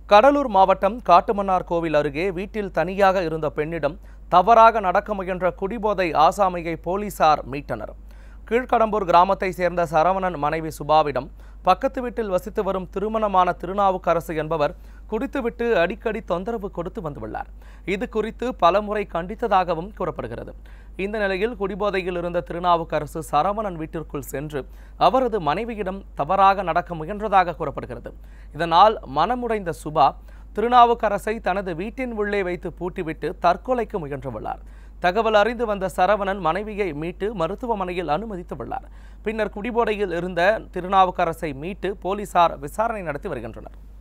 கடலூர் மாவட்டம் காட்டுமன்னார் கோவில் அருகே வீட்டில் தனியாக இருந்த பெண்ணிடம் தவறாக நடக்க முயன்ற குடிபோதை ஆசாமியை போலீசார் மீட்டனர் கீழ்கடம்பூர் கிராமத்தை சேர்ந்த சரவணன் மனைவி சுபாவிடம் பக்கத்து வீட்டில் வசித்து வரும் திருமணமான திருநாவுக்கரசு என்பவர் குடித்துவிட்டு அடிக்கடி தொந்தரவு கொடுத்து வந்துள்ளார் இது குறித்து பலமுறை கண்டித்ததாகவும் கூறப்படுகிறது இந்த நிலையில் குடிபோதையில் இருந்த திருநாவுக்கரசு சரவணன் வீட்டிற்குள் சென்று அவரது மனைவியிடம் தவறாக நடக்க முயன்றதாக கூறப்படுகிறது இதனால் மனமுடைந்த சுபா திருநாவுக்கரசை தனது வீட்டின் உள்ளே வைத்து பூட்டிவிட்டு தற்கொலைக்கு முயன்றுள்ளார் தகவல் அறிந்து வந்த சரவணன் மனைவியை மீட்டு மருத்துவமனையில் அனுமதித்துள்ளார் பின்னர் குடிபோதையில் இருந்த திருநாவுக்கரசை மீட்டு போலீசார் விசாரணை நடத்தி வருகின்றனர்